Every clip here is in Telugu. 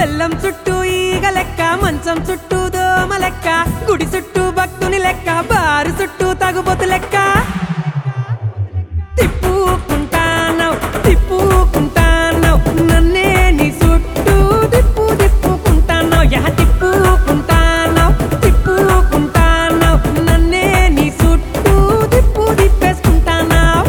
బెల్లం చుట్టూ ఈగ లెక్క మంచం చుట్టూ దోమ లెక్క గుడి చుట్టూ భక్తుని లెక్క బారు చుట్టూ తగుబోతు లెక్క తిప్పుకుంటానవ్ తిప్పుకుంటానవ్ నన్నే నీ చుట్టూ తిప్పు తిప్పుకుంటానవ్ యహ తిప్పుకుంటానవ్ తిప్పుకుంటానవ్ నన్నే నీ చుట్టూ తిప్పు తిప్పేసుకుంటానవ్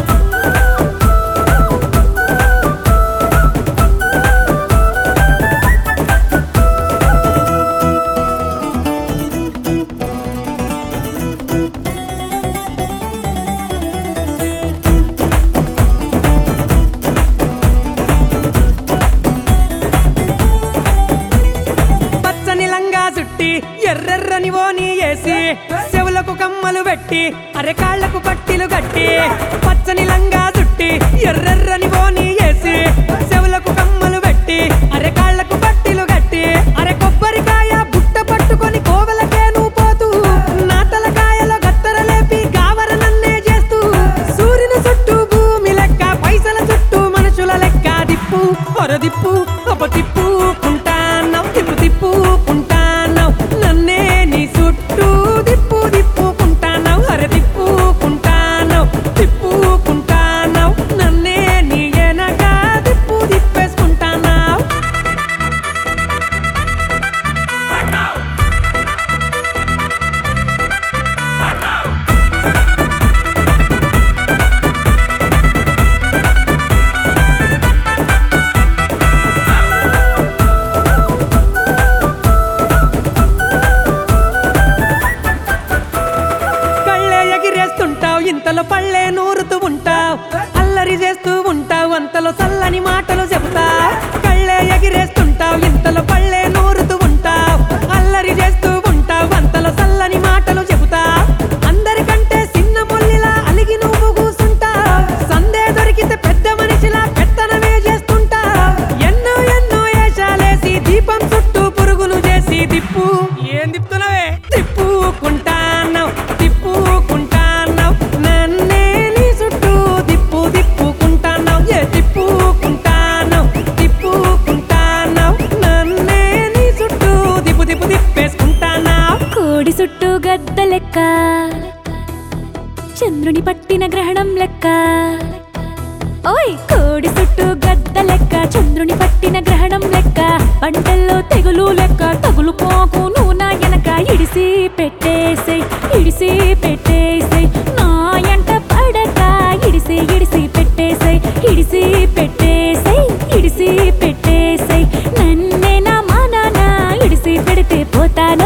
పచ్చని లంగా చుట్టి ఎర్రెర్రని ఓని వేసి చెవులకు కమ్మలు పెట్టి అరె కాళ్లకు పట్టిలు కట్టి పచ్చని లంగా చుట్టి ఎర్రెర్రని ఓని వేసి చెవులకు కమ్మలు పెట్టి అరె కాళ్లకు పట్టిలు కట్టి అరె కొబ్బరికాయ బుట్ట పట్టుకొని కోవెలకే నువ్వు పోతూ నా తలకాయలో గత్తర లేపి గావర నన్నే చేస్తూ సూర్యుని చుట్టూ భూమి లెక్క పైసల చుట్టూ మనుషుల లెక్క దిప్పు పొరదిప్పు అప తిప్పుకుంటానవ్ తిప్పు తిప్పుకుంటానవ్ నన్నే నీ చుట్టూ దిప్పు దిప్పుకుంటానవ్ హర తిప్పుకుంటానవ్ తిప్పుకుంటానవ్ నన్నే నీ ఎనక దిప్పు తిప్పేసుకుంటానవ్ కళ్ళే ఎగిరేస్తుంటావు ఇంతలో పళ్ళే నూరుతూ ఉంటావు అల్లరి చేస్తూ ఉంటావు అంతలో చల్లని మాటలు చెప్తావు కళ్ళే ఎగిరేస్తుంటావు ఇంతలో పళ్ళే నూరుతూ ఉంటావు అల్లరి చేస్తూ ఉంటావు అంతలో చల్లని మాటలు చెబుతావు అందరికంటే చిన్న మొల్లిలా అలిగి నువ్వు కూసుంటావు సందే దొరికితే పెద్ద మనిషిలా పెత్తనమే చేస్తుంటావు ఎన్నో ఎన్నో ఏషాలేసి దీపం చుట్టూ పురుగులు చేసి తిప్పు ఏం తిప్పుతున్నావే తిప్పుకుంటానవ్ తిప్పుకుంటానవ్ నన్నే నీ చుట్టూ తిప్పు తిప్పుకుంటానవ్ ఏ తిప్పుకుంటానవ్ తిప్పుకుంటానవ్ నన్నే నీ చుట్టూ తిప్పు తిప్పు తిప్పేసుకుంటానవ్ కోడి చుట్టూ గద్ద లెక్క చంద్రుని పట్టిన గ్రహణం లెక్క ఓయ్ కోడి చుట్టూ గద్ద లెక్క చంద్రుని పట్టిన గ్రహణం లెక్క పంటల్లో తెగులు లెక్క తగులు పోకు నువ్వు నా వెనక ఇడిసి పెట్టేసేయ్ ఇడిసి పెట్టేసేయ్ నా ఎంట పడక ఇడిసి ఇడిసి పెట్టేసేయ్ ఇడిసి పెట్టేసేయ్ ఇడిసి పెట్టేసేయ్ నన్నే నా మానాన ఇడిసి పెడితే పోతాను